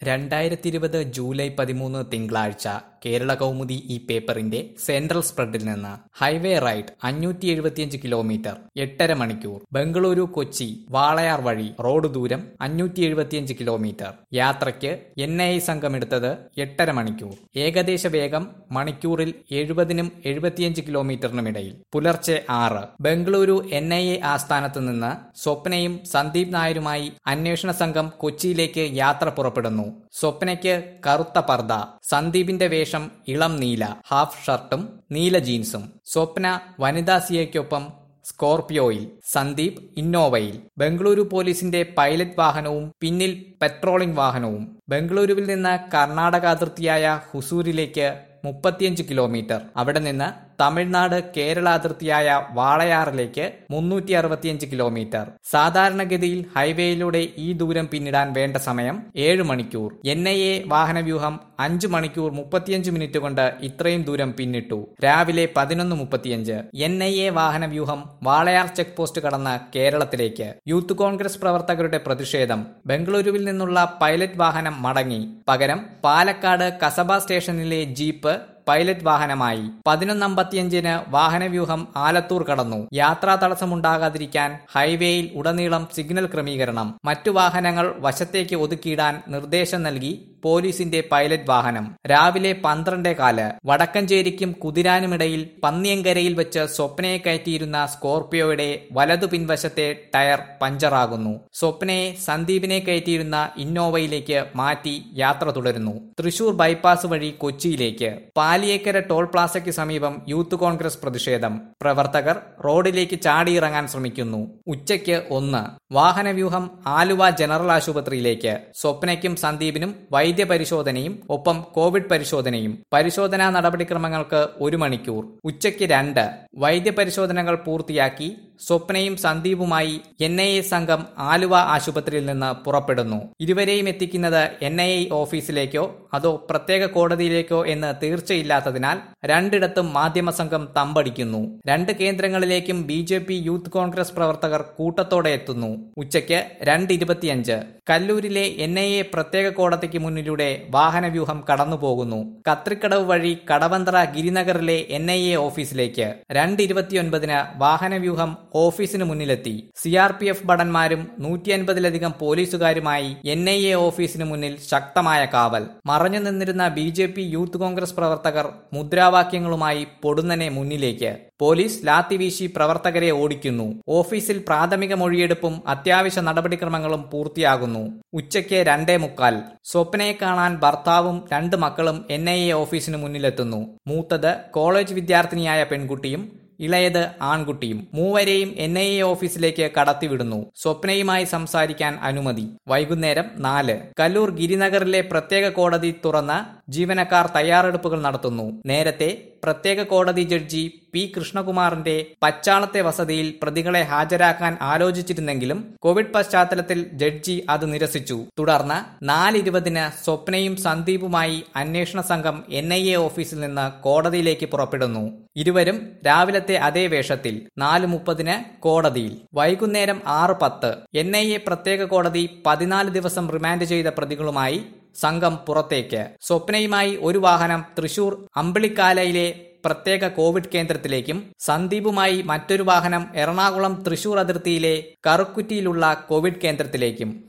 രണ്ടായിരത്തി ഇരുപത് ജൂലൈ പതിമൂന്ന് തിങ്കളാഴ്ച കേരള കൗമുദി ഈ പേപ്പറിന്റെ സെൻട്രൽ സ്പ്രെഡിൽ നിന്ന് ഹൈവേ റൈഡ് അഞ്ഞൂറ്റി എഴുപത്തിയഞ്ച് കിലോമീറ്റർ എട്ടര മണിക്കൂർ ബംഗളൂരു കൊച്ചി വാളയാർ വഴി റോഡ് ദൂരം അഞ്ഞൂറ്റി എഴുപത്തിയഞ്ച് കിലോമീറ്റർ യാത്രയ്ക്ക് എൻ ഐ സംഘം എടുത്തത് എട്ടര മണിക്കൂർ ഏകദേശ വേഗം മണിക്കൂറിൽ എഴുപതിനും എഴുപത്തിയഞ്ച് കിലോമീറ്ററിനും ഇടയിൽ പുലർച്ചെ ആറ് ബംഗളൂരു എൻ ഐ എ ആസ്ഥാനത്ത് നിന്ന് സ്വപ്നയും സന്ദീപ് നായരുമായി അന്വേഷണ സംഘം കൊച്ചിയിലേക്ക് യാത്ര പുറപ്പെടുന്നു സ്വപ്നയ്ക്ക് കറുത്ത പർദ സന്ദീപിന്റെ വേഷം ഇളം നീല ഹാഫ് ഷർട്ടും നീല ജീൻസും സ്വപ്ന വനിതാ സിയയ്ക്കൊപ്പം സ്കോർപിയോയിൽ സന്ദീപ് ഇന്നോവയിൽ ബംഗളൂരു പോലീസിന്റെ പൈലറ്റ് വാഹനവും പിന്നിൽ പെട്രോളിംഗ് വാഹനവും ബംഗളൂരുവിൽ നിന്ന് കർണാടക അതിർത്തിയായ ഹുസൂരിലേക്ക് മുപ്പത്തിയഞ്ച് കിലോമീറ്റർ അവിടെ നിന്ന് തമിഴ്നാട് കേരള അതിർത്തിയായ വാളയാറിലേക്ക് മുന്നൂറ്റി അറുപത്തിയഞ്ച് കിലോമീറ്റർ സാധാരണഗതിയിൽ ഹൈവേയിലൂടെ ഈ ദൂരം പിന്നിടാൻ വേണ്ട സമയം ഏഴ് മണിക്കൂർ എൻ ഐ എ വാഹനവ്യൂഹം അഞ്ചു മണിക്കൂർ മുപ്പത്തിയഞ്ച് മിനിറ്റ് കൊണ്ട് ഇത്രയും ദൂരം പിന്നിട്ടു രാവിലെ പതിനൊന്ന് മുപ്പത്തിയഞ്ച് എൻ ഐ എ വാഹനവ്യൂഹം വാളയാർ ചെക്ക് പോസ്റ്റ് കടന്ന് കേരളത്തിലേക്ക് യൂത്ത് കോൺഗ്രസ് പ്രവർത്തകരുടെ പ്രതിഷേധം ബംഗളൂരുവിൽ നിന്നുള്ള പൈലറ്റ് വാഹനം മടങ്ങി പകരം പാലക്കാട് കസബ സ്റ്റേഷനിലെ ജീപ്പ് പൈലറ്റ് വാഹനമായി പതിനൊന്നമ്പത്തിയഞ്ചിന് വാഹനവ്യൂഹം ആലത്തൂർ കടന്നു യാത്രാ തടസ്സമുണ്ടാകാതിരിക്കാൻ ഹൈവേയിൽ ഉടനീളം സിഗ്നൽ ക്രമീകരണം മറ്റു വാഹനങ്ങൾ വശത്തേക്ക് ഒതുക്കിയിടാൻ നിർദ്ദേശം നൽകി പോലീസിന്റെ പൈലറ്റ് വാഹനം രാവിലെ പന്ത്രണ്ടേ കാല് വടക്കഞ്ചേരിക്കും കുതിരാനുമിടയിൽ പന്നിയങ്കരയിൽ വെച്ച് സ്വപ്നയെ കയറ്റിയിരുന്ന സ്കോർപിയോയുടെ വലതു പിൻവശത്തെ ടയർ പഞ്ചറാകുന്നു സ്വപ്നയെ സന്ദീപിനെ കയറ്റിയിരുന്ന ഇന്നോവയിലേക്ക് മാറ്റി യാത്ര തുടരുന്നു തൃശൂർ ബൈപ്പാസ് വഴി കൊച്ചിയിലേക്ക് പാലിയേക്കര ടോൾ പ്ലാസയ്ക്ക് സമീപം യൂത്ത് കോൺഗ്രസ് പ്രതിഷേധം പ്രവർത്തകർ റോഡിലേക്ക് ചാടിയിറങ്ങാൻ ശ്രമിക്കുന്നു ഉച്ചയ്ക്ക് ഒന്ന് വാഹനവ്യൂഹം ആലുവ ജനറൽ ആശുപത്രിയിലേക്ക് സ്വപ്നയ്ക്കും സന്ദീപിനും വൈദ്യ പരിശോധനയും ഒപ്പം കോവിഡ് പരിശോധനയും പരിശോധനാ നടപടിക്രമങ്ങൾക്ക് ഒരു മണിക്കൂർ ഉച്ചയ്ക്ക് രണ്ട് വൈദ്യ പരിശോധനകൾ പൂർത്തിയാക്കി സ്വപ്നയും സന്ദീപുമായി എൻ ഐ എ സംഘം ആലുവ ആശുപത്രിയിൽ നിന്ന് പുറപ്പെടുന്നു ഇരുവരെയും എത്തിക്കുന്നത് എൻ ഐ എ ഓഫീസിലേക്കോ അതോ പ്രത്യേക കോടതിയിലേക്കോ എന്ന് തീർച്ചയില്ലാത്തതിനാൽ രണ്ടിടത്തും മാധ്യമ സംഘം തമ്പടിക്കുന്നു രണ്ട് കേന്ദ്രങ്ങളിലേക്കും B J P youth Congress പ്രവർത്തകർ കൂട്ടത്തോടെ എത്തുന്നു ഉച്ചയ്ക്ക് രണ്ട് ഇരുപത്തിയഞ്ച് കല്ലൂരിലെ എൻ ഐ എ പ്രത്യേക കോടതിക്ക് മുന്നിലൂടെ വാഹനവ്യൂഹം കടന്നുപോകുന്നു കത്രിക്കടവ് വഴി കടവന്തറ ഗിരിനഗറിലെ എൻ ഐ എ ഓഫീസിലേക്ക് രണ്ട് ഇരുപത്തിയൊൻപതിന് വാഹനവ്യൂഹം ഓഫീസിന് മുന്നിലെത്തി സി ആർ പി എഫ് ഭടന്മാരും നൂറ്റി അൻപതിലധികം പോലീസുകാരുമായി എൻ ഐ എ ഓഫീസിന് മുന്നിൽ ശക്തമായ കാവൽ മറഞ്ഞു നിന്നിരുന്ന B J P youth Congress പ്രവർത്തകർ മുദ്രാവാക്യങ്ങളുമായി പൊടുന്നനെ മുന്നിലേക്ക് പോലീസ് ലാത്തിവീശി പ്രവർത്തകരെ ഓടിക്കുന്നു ഓഫീസിൽ പ്രാഥമിക മൊഴിയെടുപ്പും അത്യാവശ്യ നടപടിക്രമങ്ങളും പൂർത്തിയാകുന്നു ഉച്ചയ്ക്ക് രണ്ടേ മുക്കാൽ സ്വപ്നയെ കാണാൻ ഭർത്താവും രണ്ട് മക്കളും എൻ ഐ എ ഓഫീസിന് മുന്നിലെത്തുന്നു മൂത്തത് കോളേജ് വിദ്യാർത്ഥിനിയായ പെൺകുട്ടിയും ഇളയത് ആൺകുട്ടിയും മൂവരെയും എൻ ഐ എ ഓഫീസിലേക്ക് കടത്തിവിടുന്നു സ്വപ്നയുമായി സംസാരിക്കാൻ അനുമതി വൈകുന്നേരം നാല് കല്ലൂർ ഗിരിനഗറിലെ പ്രത്യേക കോടതി തുറന്ന് ജീവനക്കാർ തയ്യാറെടുപ്പുകൾ നടത്തുന്നു നേരത്തെ പ്രത്യേക കോടതി ജഡ്ജി പി കൃഷ്ണകുമാറിന്റെ പച്ചാളത്തെ വസതിയിൽ പ്രതികളെ ഹാജരാക്കാൻ ആലോചിച്ചിരുന്നെങ്കിലും കോവിഡ് പശ്ചാത്തലത്തിൽ ജഡ്ജി അത് നിരസിച്ചു തുടർന്ന് നാലിരുപതിന് സ്വപ്നയും സന്ദീപുമായി അന്വേഷണ സംഘം എൻ ഐ എ ഓഫീസിൽ നിന്ന് കോടതിയിലേക്ക് പുറപ്പെടുന്നു ഇരുവരും രാവിലത്തെ അതേ വേഷത്തിൽ നാല് മുപ്പതിന് കോടതിയിൽ വൈകുന്നേരം ആറ് പത്ത് എൻ ഐ എ പ്രത്യേക കോടതി പതിനാല് ദിവസം റിമാൻഡ് ചെയ്ത പ്രതികളുമായി സംഘം പുറത്തേക്ക് സ്വപ്നയുമായി ഒരു വാഹനം തൃശൂർ അമ്പിളിക്കാലയിലെ പ്രത്യേക കോവിഡ് കേന്ദ്രത്തിലേക്കും സന്ദീപുമായി മറ്റൊരു വാഹനം എറണാകുളം തൃശൂർ അതിർത്തിയിലെ കറുക്കുറ്റിയിലുള്ള കോവിഡ് കേന്ദ്രത്തിലേക്കും